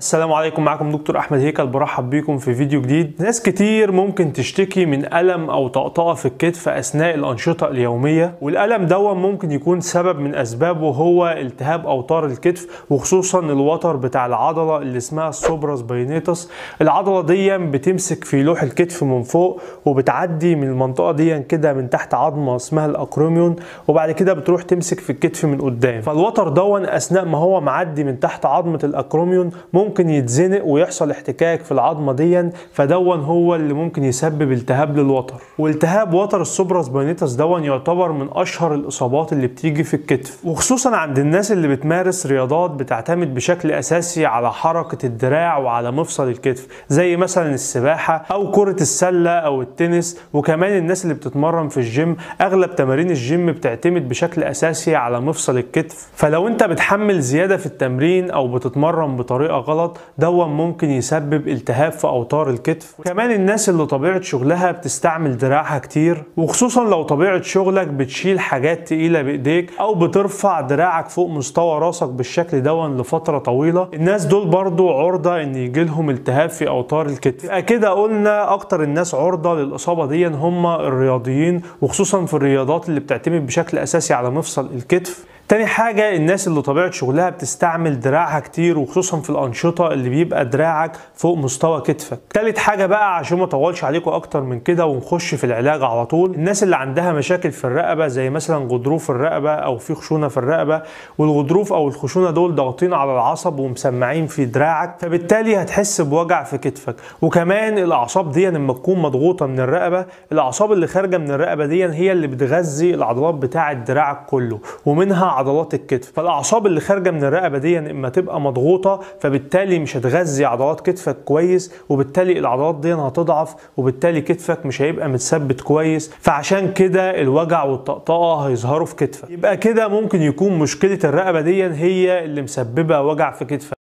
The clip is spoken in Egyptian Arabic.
السلام عليكم معكم دكتور احمد هيكل برحب بيكم في فيديو جديد ناس كتير ممكن تشتكي من الم او طقطقه في الكتف اثناء الانشطه اليوميه والالم دون ممكن يكون سبب من اسبابه هو التهاب اوتار الكتف وخصوصا الوتر بتاع العضله اللي اسمها السوبراس باينيتس العضله دي بتمسك في لوح الكتف من فوق وبتعدي من المنطقه دي كده من تحت عظمه اسمها الاكروميون وبعد كده بتروح تمسك في الكتف من قدام فالوتر دون اثناء ما هو معدي من تحت عظمه الاكروميون ممكن يتزنق ويحصل احتكاك في العظمه دي فدون هو اللي ممكن يسبب التهاب للوتر والتهاب وتر السوبراس باينيتس دون يعتبر من اشهر الاصابات اللي بتيجي في الكتف وخصوصا عند الناس اللي بتمارس رياضات بتعتمد بشكل اساسي على حركه الدراع وعلى مفصل الكتف زي مثلا السباحه او كره السله او التنس وكمان الناس اللي بتتمرن في الجيم اغلب تمارين الجيم بتعتمد بشكل اساسي على مفصل الكتف فلو انت بتحمل زياده في التمرين او بتتمرن بطريقه غلط دون ممكن يسبب التهاب في اوتار الكتف كمان الناس اللي طبيعه شغلها بتستعمل دراعها كتير وخصوصا لو طبيعه شغلك بتشيل حاجات تقيله بايديك او بترفع دراعك فوق مستوى راسك بالشكل دون لفتره طويله الناس دول برضو عرضه ان يجي لهم التهاب في اوتار الكتف يبقى كده قلنا اكتر الناس عرضه للاصابه دي هم الرياضيين وخصوصا في الرياضات اللي بتعتمد بشكل اساسي على مفصل الكتف تاني حاجة الناس اللي طبيعة شغلها بتستعمل دراعها كتير وخصوصا في الأنشطة اللي بيبقى دراعك فوق مستوى كتفك تالت حاجة بقى عشان ما اطولش عليكم أكتر من كده ونخش في العلاج على طول الناس اللي عندها مشاكل في الرقبة زي مثلا غضروف الرقبة أو في خشونة في الرقبة والغضروف أو الخشونة دول ضاغطين على العصب ومسمعين في دراعك فبالتالي هتحس بوجع في كتفك وكمان الأعصاب دي لما تكون مضغوطة من الرقبة الأعصاب اللي خارجة من الرقبة دي هي اللي بتغذي العضلات بتاعة دراعك كله ومنها عضلات الكتف فالاعصاب اللي خارجه من الرقبه دي اما تبقى مضغوطه فبالتالي مش هتغذي عضلات كتفك كويس وبالتالي العضلات دي هتضعف وبالتالي كتفك مش هيبقى متثبت كويس فعشان كده الوجع والطقطقه هيظهروا في كتفك يبقى كده ممكن يكون مشكله الرقبه دي هي اللي مسببه وجع في كتفك